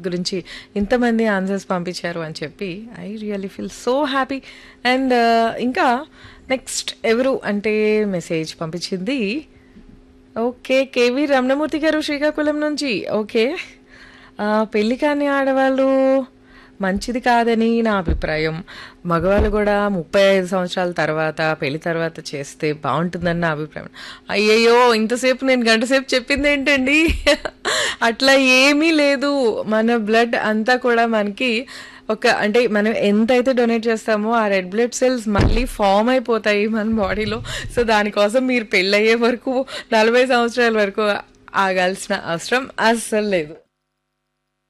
గురించి ఇంతమంది ఆన్సర్స్ పంపించారు అని చెప్పి I really feel so happy and ఇంకా నెక్స్ట్ ఎవరు అంటే మెసేజ్ పంపించింది ఓకే కేవి రమణమూర్తి గారు శ్రీకాకుళం నుంచి ఓకే ఆ, పెళ్లి కాని ఆడవాళ్ళు మంచిది కాదని నా అభిప్రాయం మగవాళ్ళు కూడా ముప్పై ఐదు సంవత్సరాల తర్వాత పెళ్లి తర్వాత చేస్తే బాగుంటుందని నా అభిప్రాయం అయ్యయ్యో ఇంతసేపు నేను గంట సేపు చెప్పింది ఏంటండి అట్లా ఏమీ లేదు మన బ్లడ్ అంతా కూడా మనకి ఒక అంటే మనం ఎంతైతే డొనేట్ చేస్తామో ఆ రెడ్ బ్లడ్ సెల్స్ మళ్ళీ ఫామ్ అయిపోతాయి మన బాడీలో సో దానికోసం మీరు పెళ్ళయ్యే వరకు నలభై సంవత్సరాల వరకు ఆగాల్సిన అవసరం అస్సలు లేదు